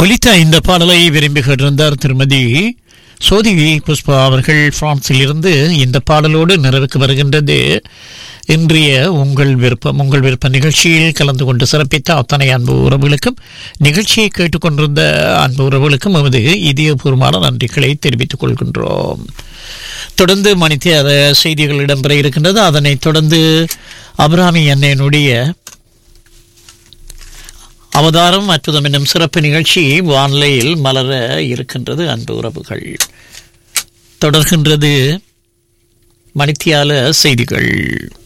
ஒலித்த இந்த பாடலை விரும்பி கேட்டிருந்தார் திருமதி சோதி புஷ்பா அவர்கள் பிரான்சில் இருந்து இந்த பாடலோடு நிறைவுக்கு வருகின்றது இன்றைய உங்கள் விருப்பம் உங்கள் விருப்ப நிகழ்ச்சியில் கலந்து கொண்டு சிறப்பித்த அத்தனை அன்பு உறவுகளுக்கும் நிகழ்ச்சியை கேட்டுக்கொண்டிருந்த அன்பு உறவுகளுக்கும் எமது இதயபூர்வமான நன்றிகளை தெரிவித்துக் கொள்கின்றோம் தொடர்ந்து மணித்தியார செய்திகள் இடம்பெற இருக்கின்றது அதனைத் தொடர்ந்து அபிராமி அன்னையனுடைய அவதாரம் அற்புதம் என்னும் சிறப்பு நிகழ்ச்சி வானிலையில் மலர இருக்கின்றது அன்பு உறவுகள் தொடர்கின்றது மணித்தியால செய்திகள்